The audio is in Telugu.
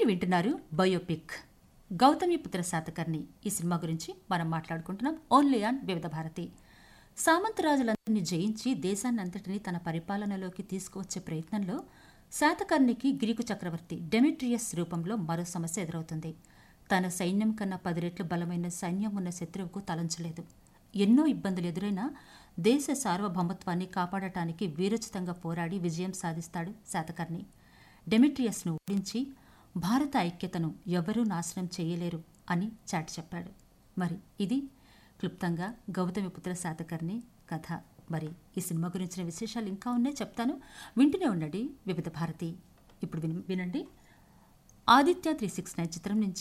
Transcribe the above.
వింటున్నారు బయోపిక్ గౌతమిపుత్ర శాతకర్ణి ఈ సినిమా గురించి మనం మాట్లాడుకుంటున్నాం ఓన్లీ ఆన్ వివిధ భారతి సామంతరాజులందరినీ జయించి దేశాన్నంతటినీ తన పరిపాలనలోకి తీసుకువచ్చే ప్రయత్నంలో శాతకర్ణికి గ్రీకు చక్రవర్తి డెమిట్రియస్ రూపంలో మరో సమస్య ఎదురవుతుంది తన సైన్యం కన్నా పది రెట్లు బలమైన సైన్యం ఉన్న శత్రువుకు తలంచలేదు ఎన్నో ఇబ్బందులు ఎదురైనా దేశ సార్వభౌమత్వాన్ని కాపాడటానికి వీరోచితంగా పోరాడి విజయం సాధిస్తాడు శాతకర్ణి డెమిట్రియస్ను ఓడించి భారత ఐక్యతను ఎవరూ నాశనం చేయలేరు అని చాటి చెప్పాడు మరి ఇది క్లుప్తంగా గౌతమిపుత్ర శాతకర్ణి కథ మరి ఈ సినిమా గురించిన విశేషాలు ఇంకా ఉన్నాయి చెప్తాను వింటూనే ఉండండి వివిధ భారతి ఇప్పుడు విన్- వినండి ఆదిత్య త్రీ సిక్స్ నైన్ చిత్రం నుంచి